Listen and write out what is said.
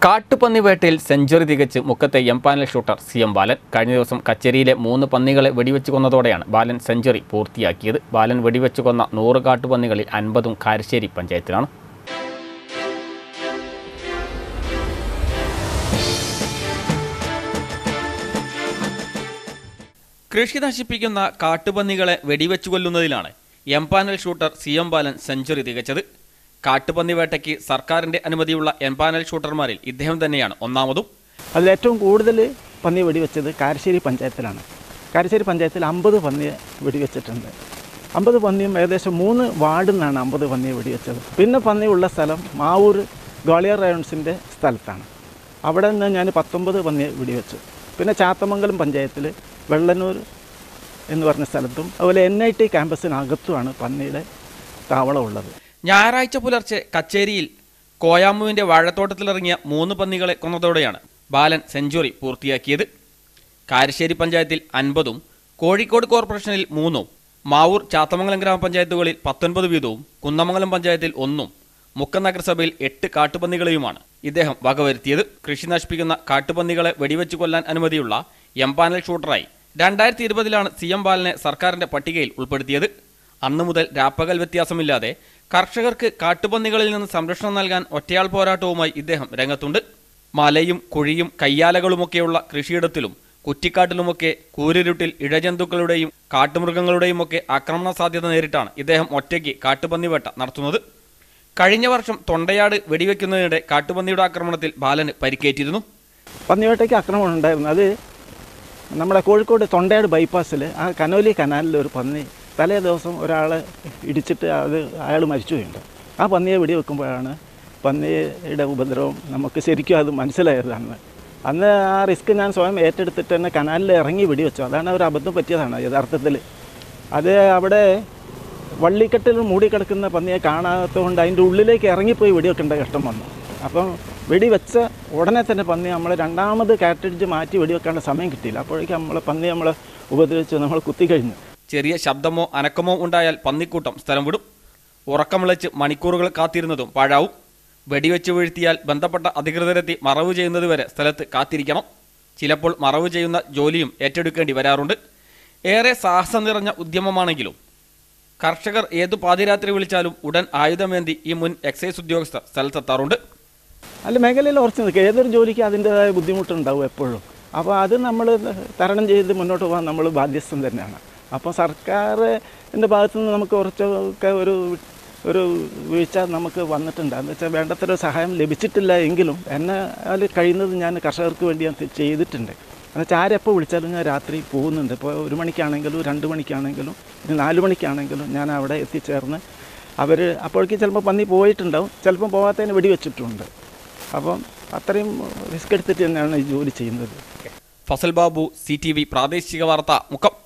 കാട്ടുപന്നി വേട്ടയിൽ സെഞ്ചുറി തികച്ച് മുക്കത്തെ M panel shooter C M Balan കഴിഞ്ഞ ദിവസം കച്ചേരിയിലെ മൂന്ന് പന്നികളെ വെടിവെച്ച് കൊന്നതോടെയാണ് ബാലൻ സെഞ്ചുറി പൂർത്തിയാക്കിയത് ബാലൻ വെടിവെച്ച് കൊന്ന നൂറ് കാട്ടുപന്നികളിൽ അൻപതും കാരശ്ശേരി പഞ്ചായത്തിലാണ് കൃഷി നശിപ്പിക്കുന്ന കാട്ടുപന്നികളെ വെടിവെച്ചു കൊല്ലുന്നതിലാണ് M panel shooter C M Balan century തികച്ചത് കാട്ടുപന്നി വേട്ടയ്ക്ക് സർക്കാരിന്റെ അനുമതിയുള്ള എം പാനൽ ഷൂട്ടർമാരിൽ ഇദ്ദേഹം തന്നെയാണ് ഒന്നാമതും അതിലേറ്റവും കൂടുതൽ പന്നി വെടിവെച്ചത് കാരശ്ശേരി പഞ്ചായത്തിലാണ് കാരശ്ശേരി പഞ്ചായത്തിൽ അമ്പത് പന്നി വെടിവെച്ചിട്ടുണ്ട് അമ്പത് പന്നിയും ഏകദേശം മൂന്ന് വാർഡിൽ നിന്നാണ് അമ്പത് പന്നി വെടിവെച്ചത് പിന്നെ പന്നി ഉള്ള സ്ഥലം മാവൂർ ഗ്വാളിയർ റയോൺസിൻ്റെ സ്ഥലത്താണ് അവിടെ നിന്ന് ഞാൻ പത്തൊമ്പത് പന്നി വെടിവെച്ചു പിന്നെ ചാത്തമംഗലം പഞ്ചായത്തിൽ വെള്ളന്നൂർ എന്ന് പറഞ്ഞ സ്ഥലത്തും അതുപോലെ എൻ ഐ ടി ക്യാമ്പസിനകത്തുമാണ് പന്നിയുടെ താവളം ഉള്ളത് ഞായറാഴ്ച പുലർച്ചെ കച്ചേരിയിൽ കോയാമുവിന്റെ വാഴത്തോട്ടത്തിലിറങ്ങിയ മൂന്ന് പന്നികളെ കൊന്നതോടെയാണ് ബാലൻ സെഞ്ചുറി പൂർത്തിയാക്കിയത് കാരശ്ശേരി പഞ്ചായത്തിൽ അൻപതും കോഴിക്കോട് കോർപ്പറേഷനിൽ മൂന്നും മാവൂർ ചാത്തമംഗലം ഗ്രാമപഞ്ചായത്തുകളിൽ പത്തൊൻപത് വീതവും കുന്നമംഗലം പഞ്ചായത്തിൽ ഒന്നും മുക്കം നഗരസഭയിൽ എട്ട് കാട്ടുപന്നികളെയുമാണ് ഇദ്ദേഹം വകവരുത്തിയത് കൃഷി നശിപ്പിക്കുന്ന കാട്ടുപന്നികളെ വെടിവെച്ച് കൊല്ലാൻ അനുമതിയുള്ള എം പാനൽ ഷൂട്ടറായി രണ്ടായിരത്തി ഇരുപതിലാണ് സി എം ബാലനെ സർക്കാരിന്റെ പട്ടികയിൽ ഉൾപ്പെടുത്തിയത് അന്നു മുതൽ രാപ്പകൽ വ്യത്യാസമില്ലാതെ കർഷകർക്ക് കാട്ടുപന്നികളിൽ നിന്ന് സംരക്ഷണം നൽകാൻ ഒറ്റയാൾ പോരാട്ടവുമായി ഇദ്ദേഹം രംഗത്തുണ്ട് മലയും കുഴിയും കയ്യാലകളുമൊക്കെയുള്ള കൃഷിയിടത്തിലും കുറ്റിക്കാട്ടിലുമൊക്കെ കൂരിരുട്ടിൽ ഇഴജന്തുക്കളുടെയും കാട്ടുമൃഗങ്ങളുടെയും ഒക്കെ ആക്രമണ സാധ്യത നേരിട്ടാണ് ഇദ്ദേഹം ഒറ്റയ്ക്ക് കാട്ടുപന്നിവേട്ട നടത്തുന്നത് കഴിഞ്ഞ വർഷം തൊണ്ടയാട് വെടിവെക്കുന്നതിനിടെ കാട്ടുപന്നിയുടെ ആക്രമണത്തിൽ ബാലന് പരിക്കേറ്റിരുന്നു പന്നിവേട്ടയ്ക്ക് ആക്രമണം ഉണ്ടായിരുന്നു അത് നമ്മുടെ കോഴിക്കോട് തൊണ്ടയാട് ബൈപ്പാസിൽ ആ കനോലി കനാലിൽ ഒരു പന്നി തലേ ദിവസം ഒരാളെ ഇടിച്ചിട്ട് അത് അയാൾ മരിച്ചുപോയിട്ടുണ്ട് ആ പന്നിയെ വെടിവെക്കുമ്പോഴാണ് പന്നിയുടെ ഉപദ്രവം നമുക്ക് ശരിക്കും അത് മനസ്സിലായത് അന്ന് അന്ന് ആ റിസ്ക് ഞാൻ സ്വയം ഏറ്റെടുത്തിട്ട് തന്നെ കനാലിൽ ഇറങ്ങി വെടിവെച്ചു അതാണ് ഒരു അബദ്ധം പറ്റിയതാണ് യഥാർത്ഥത്തിൽ അത് അവിടെ വള്ളിക്കെട്ടിൽ മൂടിക്കിടക്കുന്ന പന്നിയെ കാണാത്തതുകൊണ്ട് അതിൻ്റെ ഉള്ളിലേക്ക് ഇറങ്ങിപ്പോയി വെടിവെക്കേണ്ട കഷ്ടം വന്നു അപ്പം വെടിവെച്ച ഉടനെ തന്നെ പന്നി നമ്മൾ രണ്ടാമത് കാറ്റടിച്ച് മാറ്റി വെടിവെക്കേണ്ട സമയം കിട്ടിയില്ല അപ്പോഴേക്കും നമ്മൾ പന്നി നമ്മൾ ഉപദ്രവിച്ച് നമ്മൾ കുത്തിക്കഴിഞ്ഞു ചെറിയ ശബ്ദമോ അനക്കമോ ഉണ്ടായാൽ പന്നിക്കൂട്ടം സ്ഥലം വിടും ഉറക്കം വിളിച്ച് മണിക്കൂറുകൾ കാത്തിരുന്നതും പാഴാവും വെടിവെച്ച് വീഴ്ത്തിയാൽ ബന്ധപ്പെട്ട അധികൃതരെത്തി മറവ് ചെയ്യുന്നതുവരെ സ്ഥലത്ത് കാത്തിരിക്കണം ചിലപ്പോൾ മറവ് ചെയ്യുന്ന ജോലിയും ഏറ്റെടുക്കേണ്ടി വരാറുണ്ട് ഏറെ സാഹസം നിറഞ്ഞ ഉദ്യമമാണെങ്കിലും കർഷകർ ഏതു പാതിരാത്രി വിളിച്ചാലും ഉടൻ ആയുധമേന്തി ഈ മുൻ എക്സൈസ് ഉദ്യോഗസ്ഥർ സ്ഥലത്തെത്താറുണ്ട് അല്ല മേഖലയിൽ ഉറച്ചു നിൽക്കുക ഏതൊരു ജോലിക്ക് അതിൻ്റെതായ ബുദ്ധിമുട്ടുണ്ടാവും എപ്പോഴും അപ്പോൾ അത് നമ്മൾ തരണം ചെയ്ത് മുന്നോട്ട് പോകാൻ നമ്മൾ ബാധ്യസ്ഥം തന്നെയാണ് അപ്പോൾ സർക്കാരിൻ്റെ ഭാഗത്തു നിന്ന് നമുക്ക് കുറച്ചൊക്കെ ഒരു ഒരു വീഴ്ച നമുക്ക് വന്നിട്ടുണ്ട് എന്ന് വെച്ചാൽ വേണ്ടത്ര ഒരു സഹായം ലഭിച്ചിട്ടില്ല എങ്കിലും എന്നെ അതിൽ കഴിയുന്നത് ഞാൻ കർഷകർക്ക് വേണ്ടി ഞാൻ ചെയ്തിട്ടുണ്ട് എന്നുവെച്ചാൽ ആരെപ്പോൾ വിളിച്ചാലും ഞാൻ രാത്രി പോകുന്നുണ്ട് ഇപ്പോൾ ഒരു മണിക്കാണെങ്കിലും രണ്ട് മണിക്കാണെങ്കിലും ഇനി നാല് മണിക്കാണെങ്കിലും ഞാൻ അവിടെ എത്തിച്ചേർന്ന് അവർ അപ്പോഴേക്കും ചിലപ്പോൾ പന്നി പോയിട്ടുണ്ടാവും ചിലപ്പോൾ പോകാത്തതിന് വെടിവെച്ചിട്ടുണ്ട് അപ്പം അത്രയും റിസ്ക് എടുത്തിട്ട് തന്നെയാണ് ഈ ജോലി ചെയ്യുന്നത് ഫസൽ ബാബു സി പ്രാദേശിക വാർത്ത മുക്കം